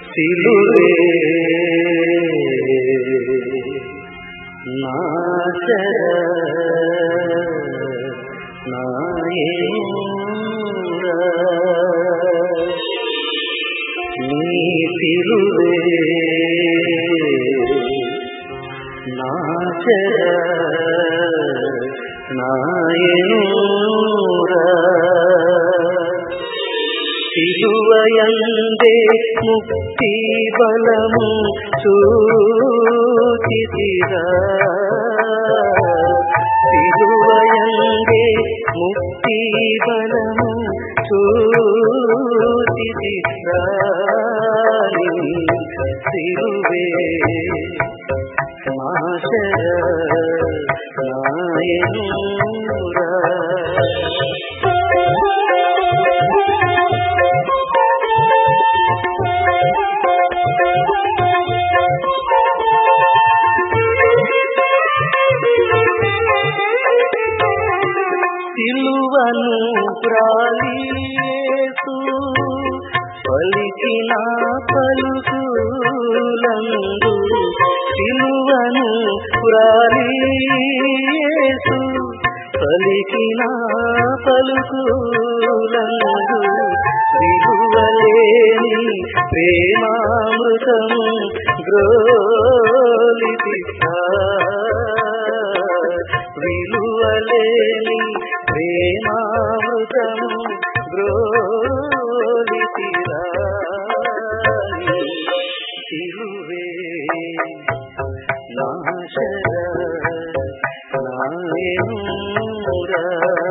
సిలువే నాశర నాయనురా నీ సిలువే నాచర నాయనురా సిలువయందే ముక్తి బలము సూచితిరా సిలువయందే ముక్తి బలము సూచితిరా సిలువే మాశర నాయనురా సిలువను ప్రాలియేసు పలికిన పలుకులందు సిలువను ప్రాలియేసు పలికిన పలుకులందు విలువలేని ప్రేమామృతము గ్రోలిపిస్తా విలువలేని ప్రేమామృతము గ్రోలిపిరా సిలువే నాశర నాయనురా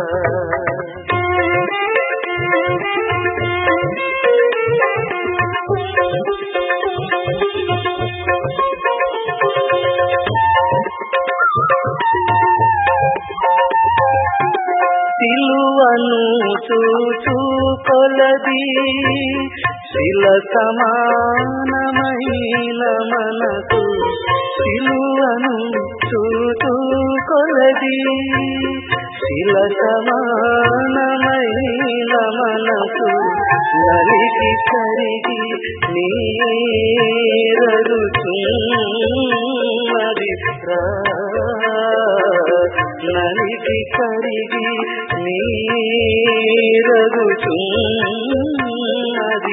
సిలువను చూచు కొలది శిల సమానమైన మనకు సిలువను చూచు కొలది శిల సమానమైన మనకు నలిగి కరిగి నీరరుచున్నది నలిగి కరిగి నీరరుచున్నది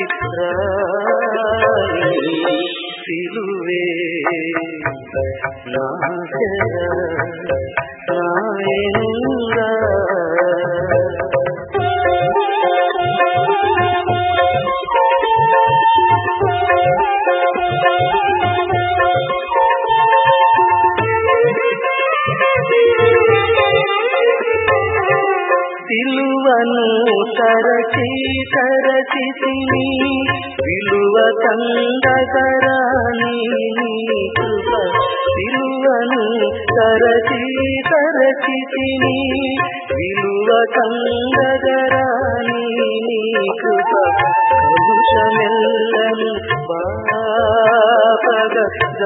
సిలువే నాశర నాయనురా సిలువను తరచి తరచి తిని విలువ కందగరాని కృప సిలువను తరచి తరచి తిని విలువ కందగరాని కృప కలుషమెల్లను బాపగ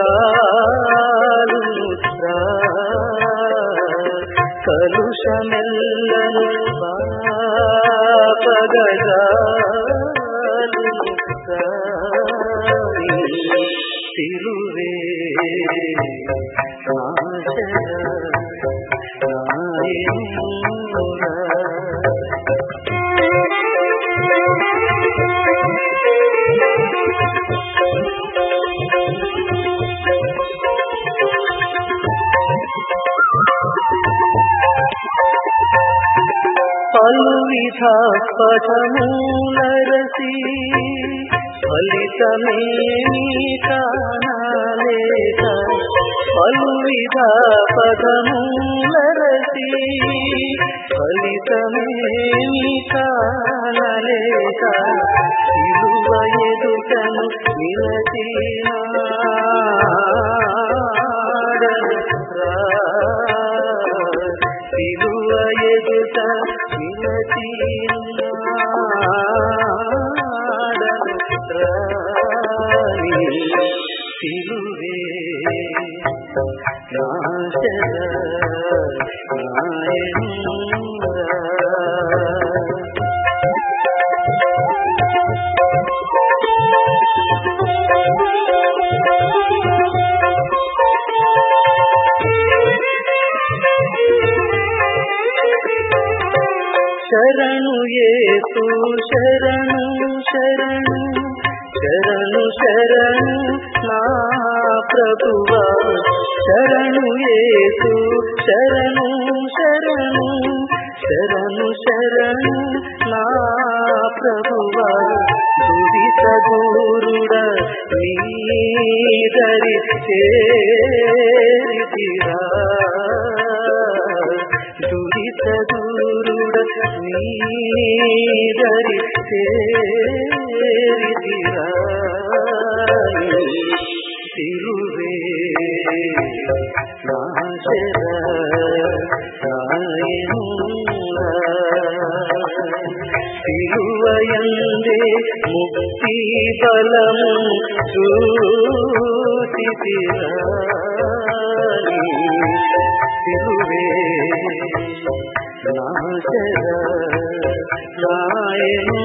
జాలును రా కలుషమెల్లను బాపగజాలును సిలువే నాశర నాయనురా పలువిధ పఠమూలరసి ఫలితమేమి కానలేక పలువిధ పదమూలరసి ఫలితమేమి కానలేక శిలువ ఎదుటను నిలచిన సిలువ ఎదుట సిలువే నాశర శరణు ఏసు శరణు శరణు శరణు శరణు నా ప్రభువా శరణు ఏసు శరణు శరణు శరణు శరణు నా ప్రభువా దురిత దూరుడ నీదరి చేరితిరా దురిత దూరుడ నీదరి చేరితిరా తిరువే నాశర తిరువయందే ముక్తి బలము తిరువే నాశర నాయను